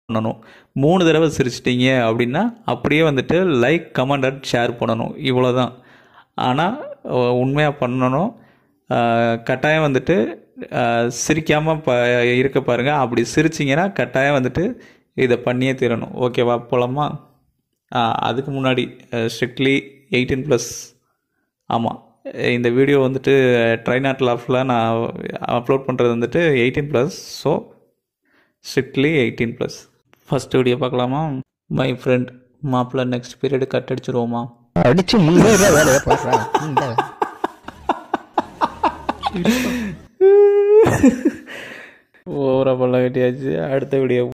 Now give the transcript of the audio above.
பண்ணணும் மூணு தடவை சிரிச்சிட்டிங்க அப்படின்னா அப்படியே வந்துட்டு லைக் கமெண்ட் அண்ட் ஷேர் பண்ணணும் இவ்வளோ தான் ஆனால் உண்மையாக பண்ணணும் அஹ், கட்டாயம் வந்துட்டு சிரிக்காமல் ப இருக்க பாருங்கள் அப்படி சிரிச்சிங்கன்னா கட்டாயம் வந்துட்டு இதை பண்ணியே தீரணும் ஓகேவா போலாமா ஆ, அதுக்கு முன்னாடி ஸ்ட்ரிக்ட்லி எயிட்டீன் ப்ளஸ் ஆமாம் இந்த வீடியோ வந்துட்டு ட்ரை நாட் லாஃபில் நான் அப்லோட் பண்ணுறது வந்துட்டு eighteen plus so strictly eighteen plus first video பார்க்கலாமா மை ஃப்ரெண்ட் மாப்பிள்ளை நெக்ஸ்ட் பீரியடு கட் அடிச்சிருவோமா அடிச்சு முன்னேற வேலையை பாடுறா இந்த ஓவரா பல்ல கட்டியாச்சு அடுத்த வீடியோ